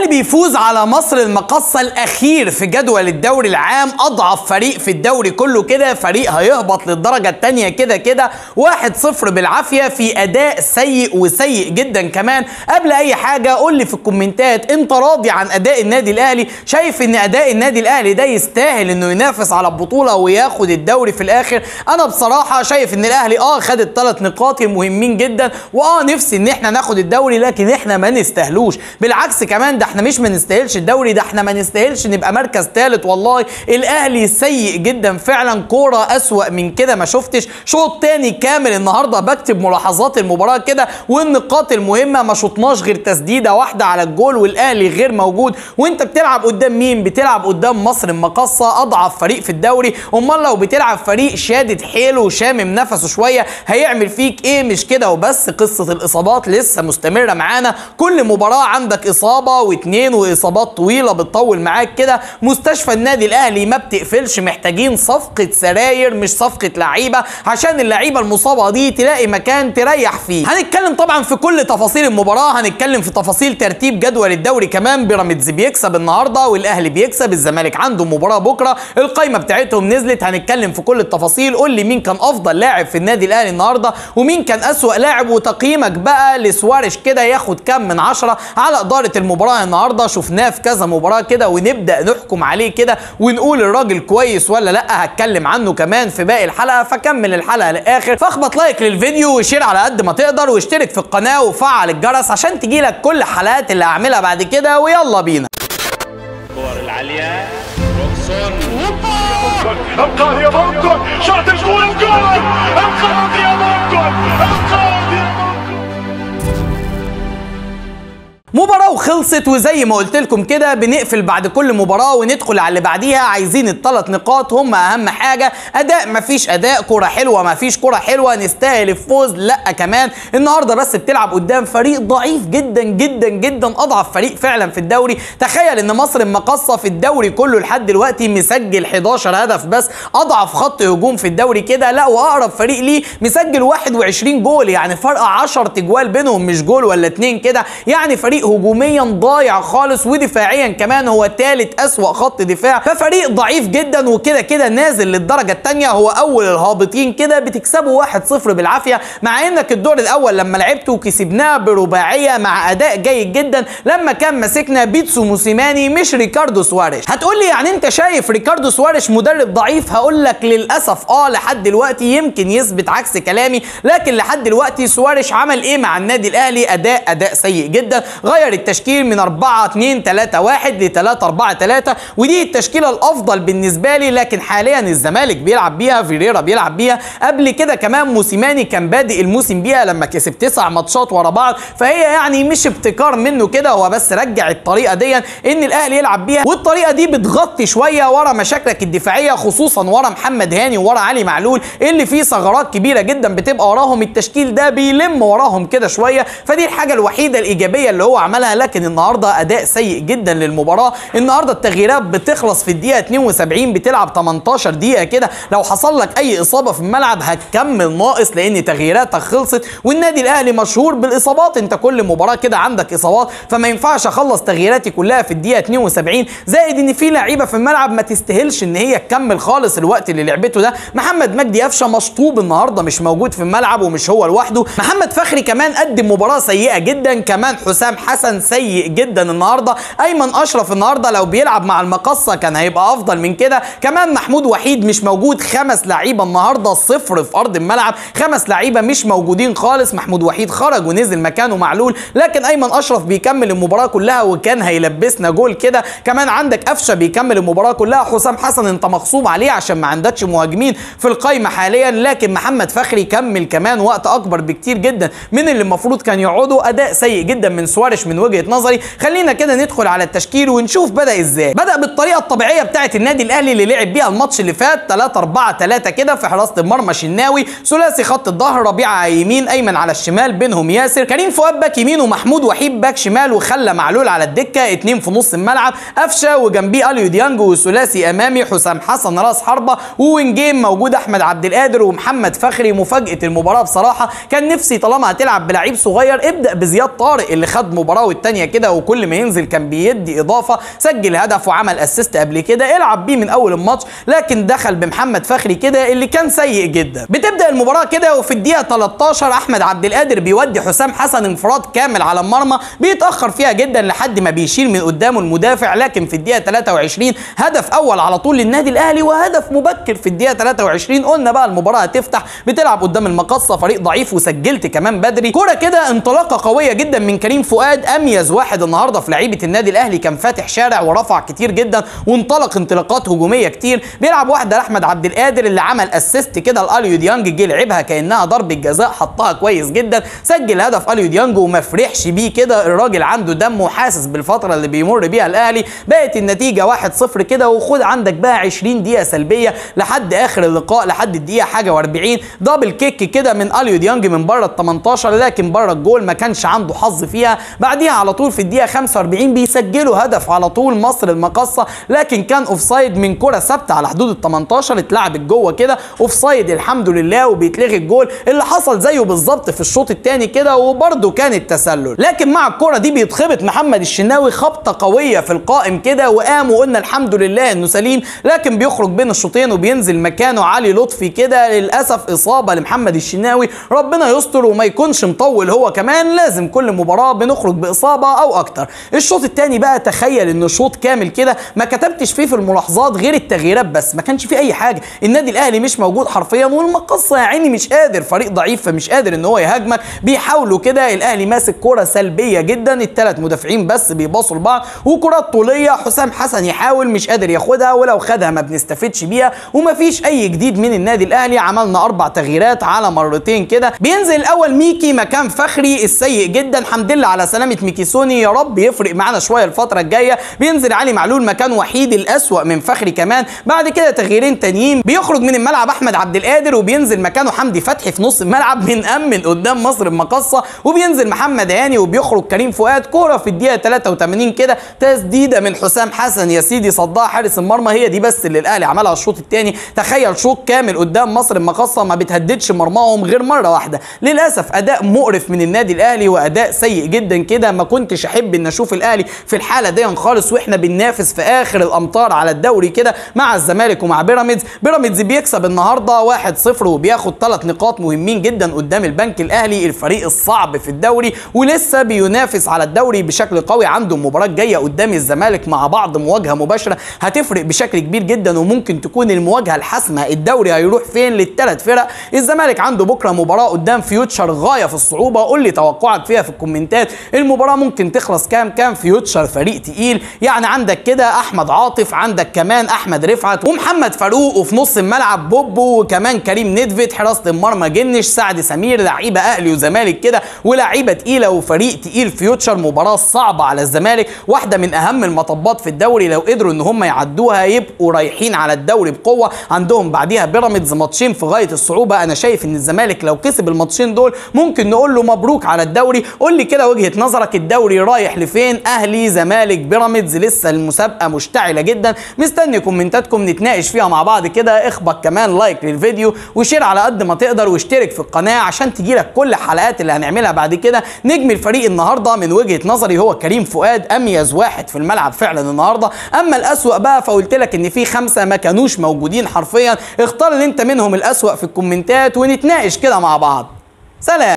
الاهلي بيفوز على مصر المقصه الاخير في جدول الدوري العام اضعف فريق في الدوري كله كده فريق هيهبط للدرجه الثانيه كده كده 1-0 بالعافيه في اداء سيء وسيء جدا كمان قبل اي حاجه قول لي في الكومنتات انت راضي عن اداء النادي الاهلي شايف ان اداء النادي الاهلي ده يستاهل انه ينافس على البطوله وياخد الدوري في الاخر انا بصراحه شايف ان الاهلي اه خد الثلاث نقاط المهمين جدا واه نفسي ان احنا ناخد الدوري لكن احنا ما نستاهلوش بالعكس كمان ده احنا مش ما نستاهلش الدوري ده احنا ما نستاهلش نبقى مركز ثالث والله الاهلي سيء جدا فعلا كوره اسوأ من كده ما شفتش شوط تاني كامل النهارده بكتب ملاحظات المباراه كده والنقاط المهمه ما شطناش غير تسديده واحده على الجول والاهلي غير موجود وانت بتلعب قدام مين بتلعب قدام مصر المقصه اضعف فريق في الدوري امال لو بتلعب فريق شادد حيله وشامم نفسه شويه هيعمل فيك ايه مش كده وبس قصه الاصابات لسه مستمره معانا كل مباراه عندك اصابه واتنين واصابات طويله بتطول معاك كده مستشفى النادي الاهلي ما بتقفلش محتاجين صفقه سراير مش صفقه لعيبه عشان اللعيبه المصابه دي تلاقي مكان تريح فيه هنتكلم طبعا في كل تفاصيل المباراه هنتكلم في تفاصيل ترتيب جدول الدوري كمان بيراميدز بيكسب النهارده والاهلي بيكسب الزمالك عنده مباراه بكره القايمه بتاعتهم نزلت هنتكلم في كل التفاصيل قول لي مين كان افضل لاعب في النادي الاهلي النهارده ومين كان اسوا لاعب وتقييمك بقى لسوارش كده ياخد كام من عشرة على اداره المباراه النهارده شفناه في كذا مباراه كده ونبدا نحكم عليه كده ونقول الراجل كويس ولا لا هتكلم عنه كمان في باقي الحلقه فكمل الحلقه للاخر فاخبط لايك للفيديو وشير على قد ما تقدر واشترك في القناه وفعل الجرس عشان تجيلك كل الحلقات اللي هعملها بعد كده ويلا بينا الكور العالية روكسون انقاذ يا مونكون شاط الجول الجول انقاذ يا مونكون انقاذ يا مونكون مباراة وخلصت وزي ما قلت لكم كده بنقفل بعد كل مباراة وندخل على اللي بعديها عايزين الثلاث نقاط هم أهم حاجة أداء مفيش أداء كرة حلوة مفيش كرة حلوة نستاهل الفوز لا كمان النهاردة بس بتلعب قدام فريق ضعيف جدا جدا جدا أضعف فريق فعلا في الدوري تخيل إن مصر المقصة في الدوري كله لحد دلوقتي مسجل 11 هدف بس أضعف خط هجوم في الدوري كده لا وأقرب فريق ليه مسجل 21 جول يعني فرق 10 تجوال بينهم مش جول ولا اتنين كده يعني فريق هجوميا ضايع خالص ودفاعيا كمان هو ثالث أسوأ خط دفاع ففريق ضعيف جدا وكده كده نازل للدرجة الثانية هو أول الهابطين كده بتكسبوا 1-0 بالعافية مع إنك الدور الأول لما لعبته كسبناه برباعية مع أداء جيد جدا لما كان ماسكنا بيتسو موسيماني مش ريكاردو سواريش هتقول لي يعني أنت شايف ريكاردو سواريش مدرب ضعيف هقول لك للأسف اه لحد دلوقتي يمكن يثبت عكس كلامي لكن لحد دلوقتي سواريش عمل ايه مع النادي الاهلي اداء اداء سيء جدا غير التشكيل من 4 2 3 1 ل 3 4 3 ودي التشكيله الافضل بالنسبه لي لكن حاليا الزمالك بيلعب بيها فيريرا بيلعب بيها قبل كده كمان موسيماني كان بادئ الموسم بيها لما كسب تسع ماتشات ورا بعض فهي يعني مش ابتكار منه كده هو بس رجع الطريقه دي ان الاهلي يلعب بيها والطريقه دي بتغطي شويه ورا مشاكلك الدفاعيه خصوصا ورا محمد هاني ورا علي معلول اللي فيه ثغرات كبيره جدا بتبقى وراهم التشكيل ده بيلم وراهم كده شويه فدي الحاجه الوحيده الايجابيه اللي هو عملها لكن النهارده اداء سيء جدا للمباراه النهارده التغييرات بتخلص في الدقيقه 72 بتلعب 18 دقيقه كده لو حصل لك اي اصابه في الملعب هتكمل ناقص لان تغييراتك خلصت والنادي الاهلي مشهور بالاصابات انت كل مباراه كده عندك اصابات فما ينفعش اخلص تغييراتي كلها في الدقيقه 72 زائد ان في لعيبه في الملعب ما تستاهلش ان هي تكمل خالص الوقت اللي لعبته ده محمد مجدي قفشه مشطوب النهارده مش موجود في الملعب ومش هو لوحده محمد فخري كمان قدم مباراه سيئه جدا كمان حسام حسن سيء جدا النهارده ايمن اشرف النهارده لو بيلعب مع المقصه كان هيبقى افضل من كده كمان محمود وحيد مش موجود خمس لعيبه النهارده صفر في ارض الملعب خمس لعيبه مش موجودين خالص محمود وحيد خرج ونزل مكانه معلول لكن ايمن اشرف بيكمل المباراه كلها وكان هيلبسنا جول كده كمان عندك قفشه بيكمل المباراه كلها حسام حسن انت مغصوب عليه عشان ما عندكش مهاجمين في القايمه حاليا لكن محمد فخري كمل كمان وقت اكبر بكتير جدا من اللي المفروض كان يقعدوا اداء سيء جدا من سوارش من وجهه نظري خلينا كده ندخل على التشكيل ونشوف بدا ازاي بدا بالطريقه الطبيعيه بتاعه النادي الاهلي اللي لعب بيها الماتش اللي فات 3 4 3 كده في حراسه المرمى شناوي ثلاثي خط الظهر ربيعه على يمين ايمن على الشمال بينهم ياسر كريم فؤاد باك يمين ومحمود وحيد باك شمال وخلى معلول على الدكه اتنين في نص الملعب قفشه وجنبيه اليو ديانج وثلاثي امامي حسام حسن راس حربه ووينجيم موجود احمد عبد القادر ومحمد فخري مفاجاه المباراه بصراحه كان نفسي طالما هتلعب بلعيب صغير ابدا بزياد طارق اللي خد مباراه والتانيه كده وكل ما ينزل كان بيدي اضافه سجل هدف وعمل اسيست قبل كده العب بيه من اول الماتش لكن دخل بمحمد فخري كده اللي كان سيء جدا بتبدا المباراه كده وفي الدقيقه 13 احمد عبد القادر بيودي حسام حسن انفراد كامل على المرمى بيتاخر فيها جدا لحد ما بيشيل من قدامه المدافع لكن في الدقيقه 23 هدف اول على طول للنادي الاهلي وهدف مبكر في الدقيقه 23 قلنا بقى المباراه هتفتح بتلعب قدام المقصه فريق ضعيف وسجلت كمان بدري كوره كده انطلاقه قويه جدا من كريم فؤاد اميز واحد النهارده في لعيبه النادي الاهلي كان فاتح شارع ورفع كتير جدا وانطلق انطلاقات هجوميه كتير بيلعب واحده لاحمد عبد القادر اللي عمل اسيست كده لاليو ديانج جه لعبها كانها ضربه جزاء حطها كويس جدا سجل هدف اليو ديانج وما فرحش بيه كده الراجل عنده دم وحاسس بالفتره اللي بيمر بيها الاهلي بقت النتيجه 1-0 كده وخد عندك بقى 20 دقيقه سلبيه لحد اخر اللقاء لحد الدقيقه حاجه و40 دبل كيك كده من اليو ديانج من بره ال 18 لكن بره الجول ما كانش عنده حظ فيها بعديها على طول في الدقيقه 45 بيسجلوا هدف على طول مصر المقصه لكن كان اوفسايد من كره ثابته على حدود ال 18 اتلعبت جوه كده اوفسايد الحمد لله وبيتلغي الجول اللي حصل زيه بالظبط في الشوط الثاني كده وبرده كان التسلل لكن مع الكره دي بيتخبط محمد الشناوي خبطه قويه في القائم كده وقام وقلنا الحمد لله انه سليم لكن بيخرج بين الشوطين وبينزل مكانه علي لطفي كده للاسف اصابه لمحمد الشناوي ربنا يستر وما يكونش مطول هو كمان لازم كل مباراه بنخرج باصابه او اكتر الشوط الثاني بقى تخيل انه شوط كامل كده ما كتبتش فيه في الملاحظات غير التغييرات بس ما كانش فيه اي حاجه النادي الاهلي مش موجود حرفيا والمقصه يا عيني مش قادر فريق ضعيف فمش قادر ان هو يهاجمك بيحاولوا كده الاهلي ماسك كره سلبيه جدا الثلاث مدافعين بس بيباصوا لبعض وكرات طوليه حسام حسن يحاول مش قادر ياخدها ولو خدها ما بنستفدش بيها ومفيش اي جديد من النادي الاهلي عملنا اربع تغييرات على مرتين كده بينزل الاول ميكي مكان فخري السيء جدا الحمد لله على سلامه ميكيسوني يا رب يفرق معانا شويه الفتره الجايه بينزل علي معلول مكان وحيد الاسوا من فخري كمان بعد كده تغييرين تانيين بيخرج من الملعب احمد عبد القادر وبينزل مكانه حمدي فتحي في نص الملعب بنأمن قدام مصر المقصه وبينزل محمد هاني وبيخرج كريم فؤاد كوره في الدقيقه 83 كده تسديده من حسام حسن يا سيدي صدها حارس المرمى هي دي بس اللي الاهلي عملها الشوط الثاني تخيل شوط كامل قدام مصر المقصه ما بتهددش مرماهم غير مره واحده للاسف اداء مقرف من النادي الاهلي واداء سيء جدا كده ما كنتش احب ان اشوف الاهلي في الحاله دي خالص واحنا بننافس في اخر الامطار على الدوري كده مع الزمالك ومع بيراميدز بيراميدز بيكسب النهارده 1-0 وبياخد ثلاث نقاط مهمين جدا قدام البنك الاهلي الفريق الصعب في الدوري ولسه بينافس على الدوري بشكل قوي عنده مباراه جايه قدام الزمالك مع بعض مواجهه مباشره هتفرق بشكل كبير جدا وممكن تكون المواجهه الحاسمه الدوري هيروح فين للثلاث فرق الزمالك عنده بكره مباراه قدام فيوتشر غايه في الصعوبه قول لي توقعك فيها في الكومنتات المباراه ممكن تخلص كام كام فيوتشر فريق تقيل يعني عندك كده احمد عاطف عندك كمان احمد رفعت ومحمد فاروق وفي نص الملعب بوبو وكمان كريم ندفت حراسه المرمى جنش سعد سمير لعيبه اهلي وزمالك كده ولاعيبه تقيله وفريق تقيل فيوتشر مباراه صعبه على الزمالك واحده من اهم المطبات في الدوري لو قدروا ان هم يعدوها يبقوا رايحين على الدوري بقوه عندهم بعديها بيراميدز ماتشين في غايه الصعوبه انا شايف ان الزمالك لو كسب الماتشين دول ممكن نقول له مبروك على الدوري قول لي كده وجهه نظرك الدوري رايح لفين اهلي زمالك بيراميدز لسه المسابقه مشتعله جدا مستني كومنتاتكم نتناقش فيها مع بعض كده اخبط كمان لايك للفيديو وشير على قد ما تقدر واشترك في القناه عشان تجيلك كل الحلقات اللي هنعملها بعد كده نجم الفريق النهارده من وجهه نظري هو كريم فؤاد اميز واحد في الملعب فعلا النهارده اما الاسوأ بقى فقلت لك ان في خمسه ما كانوش موجودين حرفيا اختار اللي انت منهم الاسوأ في الكومنتات ونتناقش كده مع بعض سلام